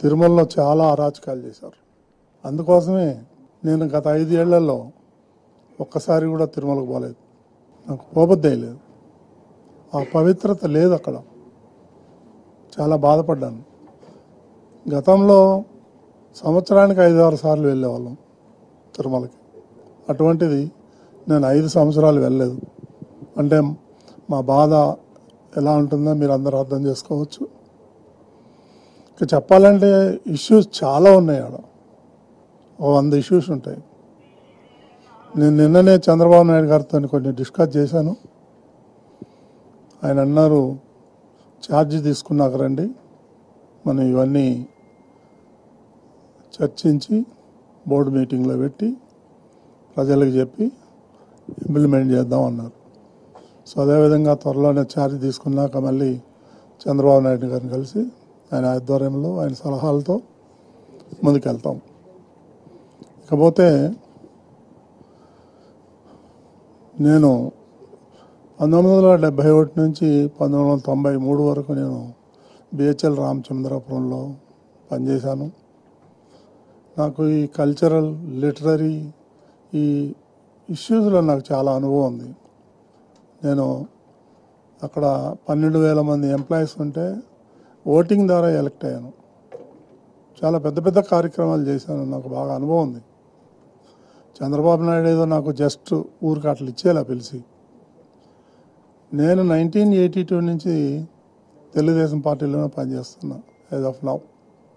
తిరుమలలో చాలా అరాచకాలు చేశారు అందుకోసమే నేను గత ఐదేళ్లలో ఒక్కసారి కూడా తిరుమలకు పోలేదు నాకు పోబద్దే లేదు ఆ పవిత్రత లేదు అక్కడ చాలా బాధపడ్డాను గతంలో సంవత్సరానికి ఐదు ఆరు సార్లు వెళ్ళేవాళ్ళం తిరుమలకి అటువంటిది నేను ఐదు సంవత్సరాలు వెళ్ళలేదు అంటే మా బాధ ఎలా ఉంటుందో మీరు అందరూ అర్థం చేసుకోవచ్చు ఇక చెప్పాలంటే ఇష్యూస్ చాలా ఉన్నాయి ఆడ ఓ వంద ఇష్యూస్ ఉంటాయి నేను నిన్ననే చంద్రబాబు నాయుడు గారితో కొన్ని డిస్కస్ చేశాను ఆయన అన్నారు ఛార్జ్ తీసుకున్నాక రండి మనం ఇవన్నీ చర్చించి బోర్డు మీటింగ్లో పెట్టి ప్రజలకు చెప్పి ఇంప్లిమెంట్ చేద్దాం అన్నారు సో అదేవిధంగా త్వరలోనే ఛార్జ్ తీసుకున్నాక మళ్ళీ చంద్రబాబు నాయుడు గారిని కలిసి ఆయన ఆధ్వర్యంలో ఆయన సలహాలతో ముందుకెళ్తాం ఇకపోతే నేను పంతొమ్మిది వందల డెబ్బై ఒకటి నుంచి పంతొమ్మిది వందల తొంభై మూడు వరకు నేను బిహెచ్ఎల్ రామచంద్రపురంలో పనిచేశాను నాకు ఈ కల్చరల్ లిటరరీ ఈ ఇష్యూస్లో నాకు చాలా అనుభవం ఉంది నేను అక్కడ పన్నెండు వేల మంది ఎంప్లాయీస్ ఉంటే ఓటింగ్ ద్వారా ఎలక్ట్ అయ్యాను చాలా పెద్ద పెద్ద కార్యక్రమాలు చేశాను నాకు బాగా అనుభవం ఉంది చంద్రబాబు నాయుడు ఏదో నాకు జస్ట్ ఊరికి అట్లా ఇచ్చేలా పిలిచి నేను నైన్టీన్ ఎయిటీ టూ నుంచి తెలుగుదేశం పార్టీలోనే పనిచేస్తున్నా యాజ్ ఆఫ్ నౌ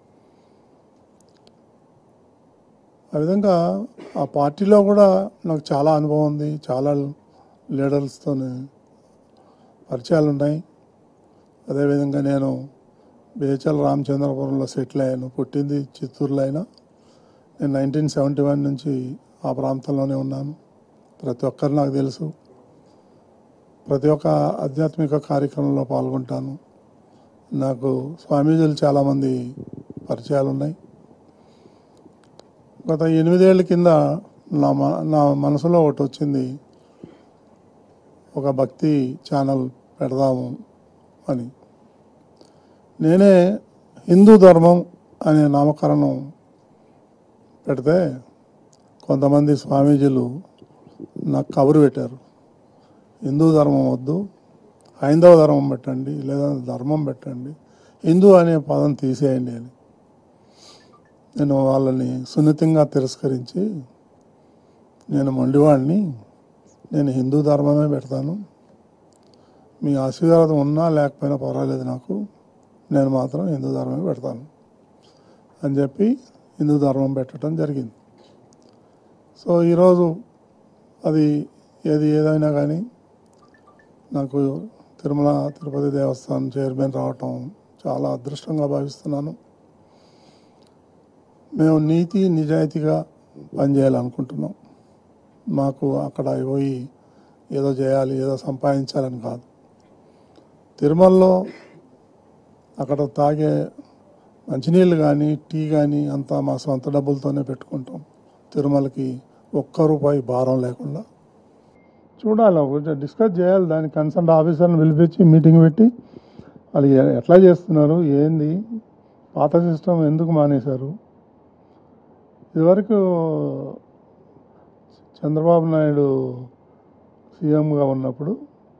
ఆ విధంగా ఆ పార్టీలో కూడా నాకు చాలా అనుభవం ఉంది చాలా లీడర్స్తో పరిచయాలు ఉన్నాయి అదేవిధంగా నేను బిహెచ్ఎల్ రామచంద్రపురంలో సెటిల్ అయ్యాను పుట్టింది చిత్తూరులో అయినా నేను నైన్టీన్ సెవెంటీ వన్ నుంచి ఆ ప్రాంతంలోనే ఉన్నాను ప్రతి ఒక్కరు నాకు తెలుసు ప్రతి ఒక్క ఆధ్యాత్మిక కార్యక్రమంలో పాల్గొంటాను నాకు స్వామీజీలు చాలామంది పరిచయాలు ఉన్నాయి గత ఎనిమిదేళ్ల కింద నా మ- నా మనసులో ఒకటి వచ్చింది ఒక భక్తి ఛానల్ పెడదాము అని నేనే హిందూ ధర్మం అనే నామకరణం పెడితే కొంతమంది స్వామీజీలు నాకు కబురు పెట్టారు హిందూ ధర్మం వద్దు హైందవ ధర్మం పెట్టండి లేదా ధర్మం పెట్టండి హిందూ అనే పదం తీసేయండి అని నేను వాళ్ళని సున్నితంగా తిరస్కరించి నేను మొండివాడిని నేను హిందూ ధర్మమే పెడతాను మీ ఆశీర్వాదం ఉన్నా లేకపోయినా పర్వాలేదు నాకు నేను మాత్రం హిందూ ధర్మమే పెడతాను అని చెప్పి హిందూ ధర్మం పెట్టడం జరిగింది సో ఈరోజు అది ఏది ఏదైనా కానీ నాకు తిరుమల తిరుపతి దేవస్థానం చైర్మన్ రావటం చాలా అదృష్టంగా భావిస్తున్నాను మేము నీతి నిజాయితీగా పనిచేయాలనుకుంటున్నాం మాకు అక్కడ పోయి ఏదో చేయాలి ఏదో సంపాదించాలని కాదు తిరుమలలో అక్కడ తాగే మంచినీళ్ళు కానీ టీ కానీ అంతా మా సొంత డబ్బులతోనే పెట్టుకుంటాం తిరుమలకి ఒక్క రూపాయి భారం లేకుండా చూడాలి కొంచెం డిస్కస్ చేయాలి దాని కన్సర్న్ ఆఫీసర్ని పిలిపించి మీటింగ్ పెట్టి వాళ్ళు ఎ- ఎట్లా చేస్తున్నారు ఏంది పాత సిస్టమ్ ఎందుకు మానేశారు ఇదివరకు చంద్రబాబు నాయుడు సీఎంగా ఉన్నప్పుడు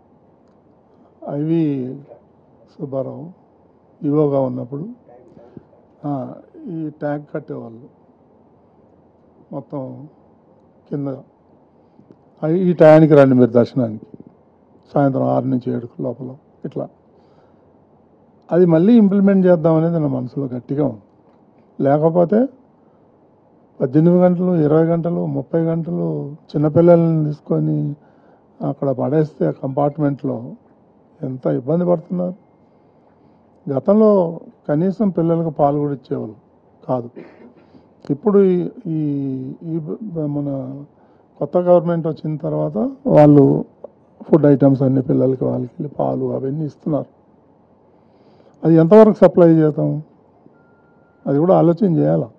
ఐవి సుబ్బారావు ఈవోగా ఉన్నప్పుడు ఆ, ఈ ట్యాగ్ కట్టేవాళ్ళు మొత్తం కింద ఆ, ఈ టయానికి రండి మీరు దర్శనానికి సాయంత్రం ఆరు నుంచి ఏడు లోపల ఇట్లా అది మళ్ళీ ఇంప్లిమెంట్ చేద్దాం అనేది నా మనసులో గట్టిగా ఉంది లేకపోతే పద్దెనిమిది గంటలు ఇరవై గంటలు ముప్పై గంటలు చిన్నపిల్లల్ని తీసుకొని అక్కడ పడేస్తే కంపార్ట్మెంట్లో ఎంత ఇబ్బంది పడుతున్నారు గతంలో కనీసం పిల్లలకు పాలు కూడా ఇచ్చేవాళ్ళు కాదు ఇప్పుడు ఈ- ఈ ఈ బ- మన కొత్త గవర్నమెంట్ వచ్చిన తర్వాత వాళ్ళు ఫుడ్ ఐటమ్స్ అన్ని పిల్లలకి వాళ్ళకి పాలు అవన్నీ ఇస్తున్నారు అది ఎంతవరకు సప్లై చేద్దాం అది కూడా ఆలోచన చేయాలి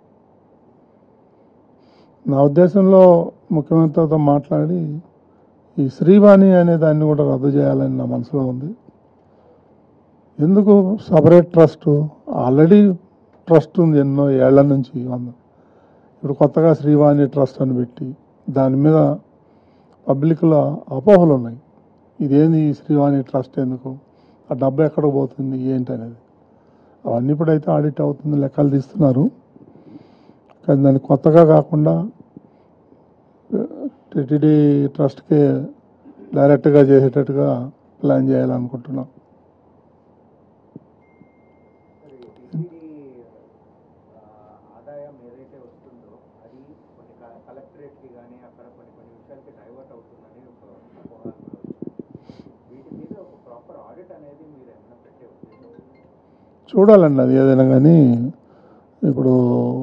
నా ఉద్దేశంలో ముఖ్యమంత్రితో మాట్లాడి ఈ శ్రీవాణి అనే దాన్ని కూడా రద్దు చేయాలని నా మనసులో ఉంది ఎందుకు సపరేట్ ట్రస్ట్ ఆల్రెడీ ట్రస్ట్ ఉంది ఎన్నో ఏళ్ల నుంచి వంద ఇప్పుడు కొత్తగా శ్రీవాణి ట్రస్ట్ అని పెట్టి దాని మీద పబ్లిక్లో అపోహలు ఉన్నాయి ఇదేంది ఈ శ్రీవాణి ట్రస్ట్ ఎందుకు ఆ డబ్బు ఎక్కడికి పోతుంది ఏంటి అనేది అవన్నీ ఇప్పుడైతే ఆడిట్ అవుతుంది లెక్కలు తీస్తున్నారు కానీ దాన్ని కొత్తగా కాకుండా టిటిడి ట్రస్ట్కి డైరెక్ట్గా చేసేటట్టుగా ప్లాన్ చేయాలనుకుంటున్నాం టీటీడీ ఆదాయం ఏదైతే వస్తుందో అది కొన్ని క- కలెక్టరేట్కి కానీ అక్కడ కొన్ని కొన్ని విషయాలకి డైవర్ట్ అవుతుందని ఒక అపోహలు కూడా వచ్చాయి వీటి మీద ఒక ప్రాపర్ ఆడిట్ అనేది మీరు ఏమైనా పెట్టే ఉద్దేశం ఉందా? చూడాలండి అది ఏదైనా కానీ ఇప్పుడు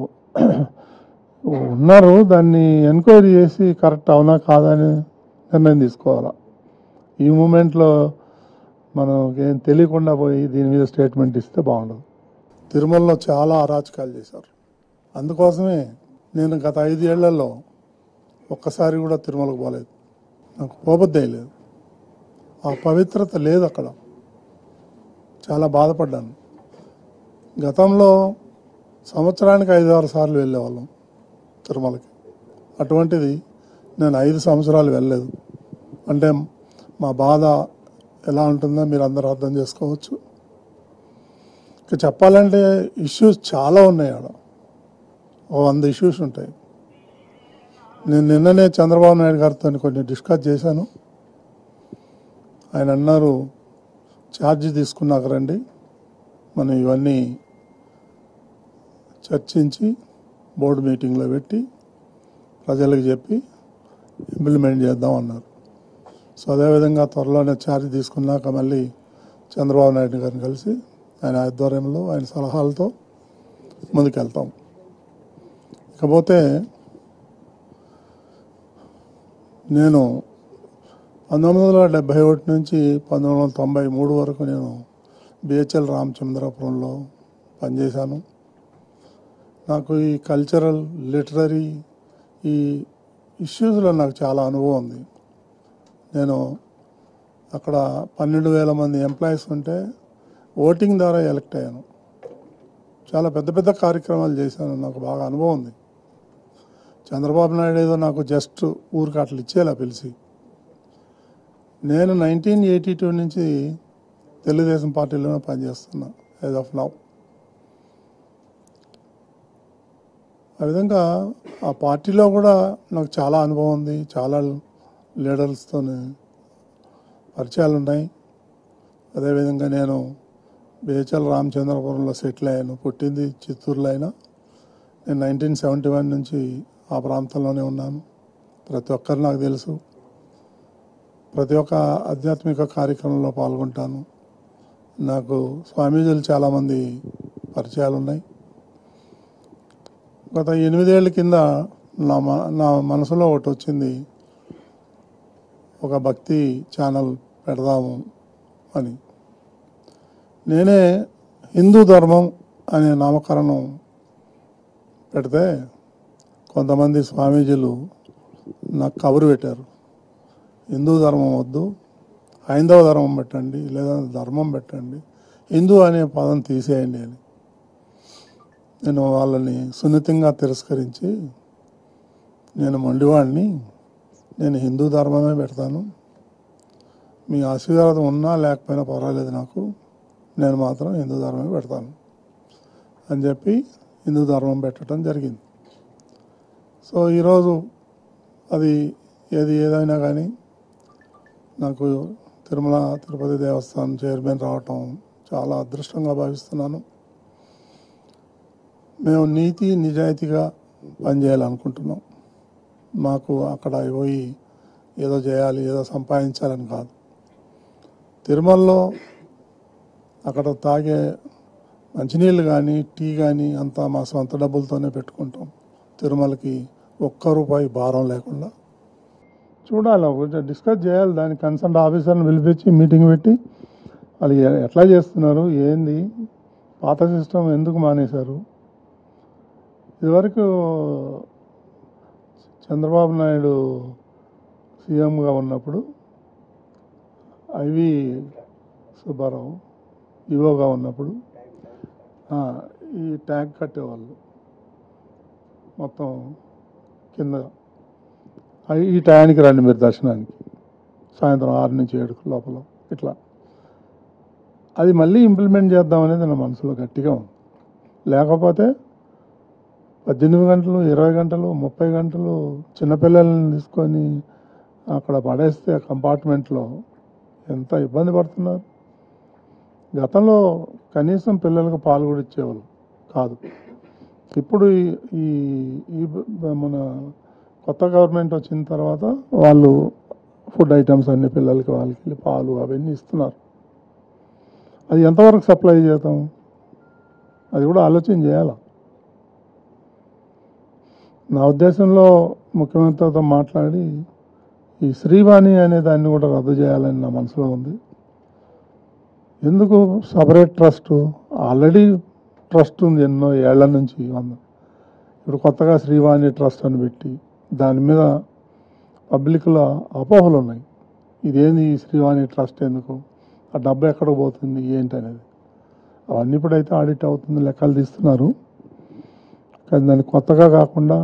ఉన్నారు దాన్ని ఎంక్వైరీ చేసి కరెక్ట్ అవునా కాదా అని నిర్ణయం తీసుకోవాలా ఈ మూమెంట్లో మనం ఏం తెలియకుండా పోయి దీని మీద స్టేట్మెంట్ ఇస్తే బాగుండదు తిరుమలలో చాలా అరాచకాలు చేశారు అందుకోసమే నేను గత ఐదేళ్లలో ఒక్కసారి కూడా తిరుమలకు పోలేదు నాకు పోబద్దే లేదు ఆ పవిత్రత లేదు అక్కడ చాలా బాధపడ్డాను గతంలో సంవత్సరానికి ఐదు ఆరు సార్లు వెళ్ళేవాళ్ళం తిరుమలకి అటువంటిది నేను ఐదు సంవత్సరాలు వెళ్ళలేదు అంటే మా బాధ ఎలా ఉంటుందో మీరు అందరూ అర్థం చేసుకోవచ్చు ఇక చెప్పాలంటే ఇష్యూస్ చాలా ఉన్నాయి ఆడ ఓ వంద ఇష్యూస్ ఉంటాయి నేను నిన్ననే చంద్రబాబు నాయుడు గారితో కొన్ని డిస్కస్ చేశాను ఆయన అన్నారు ఛార్జ్ తీసుకున్నాక రండి మనం ఇవన్నీ చర్చించి బోర్డు మీటింగ్లో పెట్టి ప్రజలకు చెప్పి ఇంప్లిమెంట్ చేద్దాం అన్నారు సో అదేవిధంగా త్వరలోనే ఛార్జ్ తీసుకున్నాక మళ్ళీ చంద్రబాబు నాయుడు గారిని కలిసి ఆయన ఆధ్వర్యంలో ఆయన సలహాలతో ముందుకెళ్తాం ఇకపోతే నేను పంతొమ్మిది వందల డెబ్బై ఒకటి నుంచి పంతొమ్మిది వందల తొంభై మూడు వరకు నేను బిహెచ్ఎల్ రామచంద్రపురంలో పనిచేశాను నాకు ఈ కల్చరల్ లిటరరీ ఈ ఇష్యూస్లో నాకు చాలా అనుభవం ఉంది నేను అక్కడ పన్నెండు వేల మంది ఎంప్లాయీస్ ఉంటే ఓటింగ్ ద్వారా ఎలక్ట్ అయ్యాను చాలా పెద్ద పెద్ద కార్యక్రమాలు చేశాను నాకు బాగా అనుభవం ఉంది చంద్రబాబు నాయుడు ఏదో నాకు జస్ట్ ఊరికి అట్లా ఇచ్చేలా పిలిచి నేను నైన్టీన్ ఎయిటీ టూ నుంచి తెలుగుదేశం పార్టీలోనే పనిచేస్తున్నా యాజ్ ఆఫ్ నౌ ఆ విధంగా ఆ పార్టీలో కూడా నాకు చాలా అనుభవం ఉంది చాలా లీడర్స్తో పరిచయాలు ఉన్నాయి అదేవిధంగా నేను బిహెచ్ఎల్ రామచంద్రపురంలో సెటిల్ అయ్యాను పుట్టింది చిత్తూరులో అయినా నేను నైన్టీన్ సెవెంటీ వన్ నుంచి ఆ ప్రాంతంలోనే ఉన్నాను ప్రతి ఒక్కరు నాకు తెలుసు ప్రతి ఒక్క ఆధ్యాత్మిక కార్యక్రమంలో పాల్గొంటాను నాకు స్వామీజీలు చాలామంది పరిచయాలు ఉన్నాయి గత ఎనిమిదేళ్ల కింద నా మ- నా మనసులో ఒకటి వచ్చింది ఒక భక్తి ఛానల్ పెడదాము అని నేనే హిందూ ధర్మం అనే నామకరణం పెడితే కొంతమంది స్వామీజీలు నాకు కబురు పెట్టారు హిందూ ధర్మం వద్దు హైందవ ధర్మం పెట్టండి లేదా ధర్మం పెట్టండి హిందూ అనే పదం తీసేయండి అని నేను వాళ్ళని సున్నితంగా తిరస్కరించి నేను మొండివాడిని నేను హిందూ ధర్మమే పెడతాను మీ ఆశీర్వాదం ఉన్నా లేకపోయినా పర్వాలేదు నాకు నేను మాత్రం హిందూ ధర్మమే పెడతాను అని చెప్పి హిందూ ధర్మం పెట్టడం జరిగింది సో ఈరోజు అది ఏది ఏదైనా కానీ నాకు తిరుమల తిరుపతి దేవస్థానం చైర్మన్ రావటం చాలా అదృష్టంగా భావిస్తున్నాను మేము నీతి నిజాయితీగా పనిచేయాలనుకుంటున్నాం మాకు అక్కడ పోయి ఏదో చేయాలి ఏదో సంపాదించాలని కాదు తిరుమలలో అక్కడ తాగే మంచినీళ్ళు కానీ టీ కానీ అంతా మా సొంత డబ్బులతోనే పెట్టుకుంటాం తిరుమలకి ఒక్క రూపాయి భారం లేకుండా చూడాలి కొంచెం డిస్కస్ చేయాలి దాని కన్సర్న్ ఆఫీసర్ని పిలిపించి మీటింగ్ పెట్టి వాళ్ళు ఎ- ఎట్లా చేస్తున్నారు ఏంది పాత సిస్టమ్ ఎందుకు మానేశారు ఇదివరకు చంద్రబాబు నాయుడు సీఎంగా ఉన్నప్పుడు ఐవి సుబ్బారావు ఈవోగా ఉన్నప్పుడు ఆ, ఈ ట్యాంక్ కట్టేవాళ్ళు మొత్తం కింద అయి ఈ టయానికి రండి మీరు దర్శనానికి సాయంత్రం ఆరు నుంచి ఏడు లోపల ఇట్లా అది మళ్ళీ ఇంప్లిమెంట్ చేద్దాం అనేది నా మనసులో గట్టిగా ఉంది లేకపోతే పద్దెనిమిది గంటలు ఇరవై గంటలు ముప్పై గంటలు చిన్నపిల్లల్ని తీసుకొని అక్కడ పడేస్తే కంపార్ట్మెంట్లో ఎంత ఇబ్బంది పడుతున్నారు గతంలో కనీసం పిల్లలకు పాలు కూడా ఇచ్చేవాళ్ళు కాదు ఇప్పుడు ఈ- ఈ ఈ బ- మన కొత్త గవర్నమెంట్ వచ్చిన తర్వాత వాళ్ళు ఫుడ్ ఐటమ్స్ అన్ని పిల్లలకి వాళ్ళకి పాలు అవన్నీ ఇస్తున్నారు అది ఎంతవరకు సప్లై చేద్దాం అది కూడా ఆలోచన చేయాలి నా ఉద్దేశంలో ముఖ్యమంత్రితో మాట్లాడి ఈ శ్రీవాణి అనే దాన్ని కూడా రద్దు చేయాలని నా మనసులో ఉంది ఎందుకు సపరేట్ ట్రస్ట్ ఆల్రెడీ ట్రస్ట్ ఉంది ఎన్నో ఏళ్ల నుంచి వంద ఇప్పుడు కొత్తగా శ్రీవాణి ట్రస్ట్ అని పెట్టి దాని మీద పబ్లిక్లో అపోహలు ఉన్నాయి ఇదేంది ఈ శ్రీవాణి ట్రస్ట్ ఎందుకు ఆ డబ్బు ఎక్కడికి పోతుంది ఏంటి అనేది అవన్నీ ఇప్పుడైతే ఆడిట్ అవుతుంది లెక్కలు తీస్తున్నారు కానీ దాన్ని కొత్తగా కాకుండా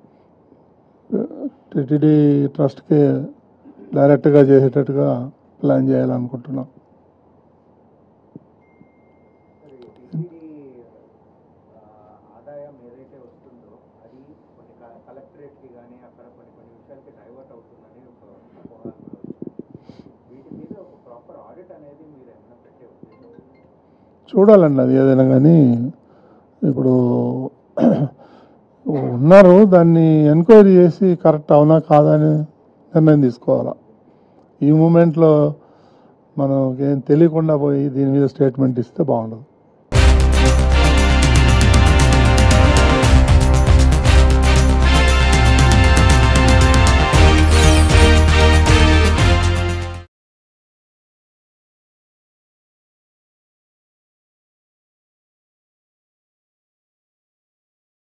టిటిడి ట్రస్ట్కే డైరెక్ట్గా చేసేటట్టుగా ప్లాన్ చేయాలనుకుంటున్నాం టీటీడీ ఆదాయం ఏదైతే వస్తుందో అది కొన్ని క- కలెక్టరేట్కి కానీ అక్కడ కొన్ని కొన్ని విషయాలకి డైవర్ట్ అవుతుందని ఒక అపోహలు కూడా వచ్చినాయి వీటి మీద ఒక ప్రాపర్ ఆడిట్ అనేది మీరు ఏమైనా పెట్టే ఉద్దేశం ఉందా? చూడాలండి అది ఏదైనా కానీ ఇప్పుడు ఉన్నారు దాన్ని ఎంక్వైరీ చేసి కరెక్ట్ అవునా కాదా అని నిర్ణయం తీసుకోవాలా ఈ మూమెంట్లో మనం ఏం తెలియకుండా పోయి దీని మీద స్టేట్మెంట్ ఇస్తే బాగుండదు